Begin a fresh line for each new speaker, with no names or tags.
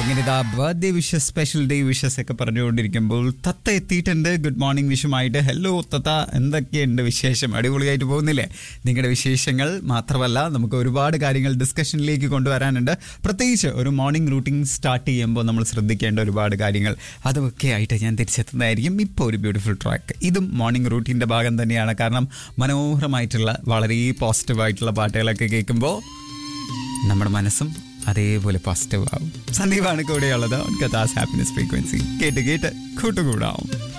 അങ്ങനെ ഇതാ birthday wishes special day wishes ഒക്കെ പറഞ്ഞുകൊണ്ടിരിക്കുമ്പോൾ തത്ത എത്തിയിട്ടുണ്ട് ഗുഡ് മോർണിംഗ് വിഷുമായിട്ട് ഹലോ തത്ത എന്തൊക്കെയുണ്ട് വിശേഷം അടിപൊളിയായിട്ട് പോകുന്നില്ലേ നിങ്ങളുടെ വിശേഷങ്ങൾ മാത്രമല്ല നമുക്ക് ഒരുപാട് കാര്യങ്ങൾ ഡിസ്കഷനിലേക്ക് കൊണ്ടുവരാനുണ്ട് പ്രത്യേകിച്ച് ഒരു മോർണിംഗ് റൂട്ടീൻ സ്റ്റാർട്ട് ചെയ്യുമ്പോൾ നമ്മൾ ശ്രദ്ധിക്കേണ്ട ഒരുപാട് കാര്യങ്ങൾ അതൊക്കെ ആയിട്ട് ഞാൻ തിരിച്ചെത്തുന്നതായിരിക്കും ഇപ്പോൾ ഒരു ബ്യൂട്ടിഫുൾ ട്രാക്ക് ഇതും മോർണിംഗ് റൂട്ടീൻ്റെ ഭാഗം തന്നെയാണ് കാരണം മനോഹരമായിട്ടുള്ള വളരെ പോസിറ്റീവായിട്ടുള്ള പാട്ടുകളൊക്കെ കേൾക്കുമ്പോൾ നമ്മുടെ മനസ്സും അതേപോലെ പോസിറ്റീവ് ആവും സന്ദീപാണ് കൂടെയുള്ളത് കഥാസ് ഹാപ്പിനെസ് ഫ്രീക്വൻസി കേട്ട് കേട്ട് കൂട്ടുകൂടാവും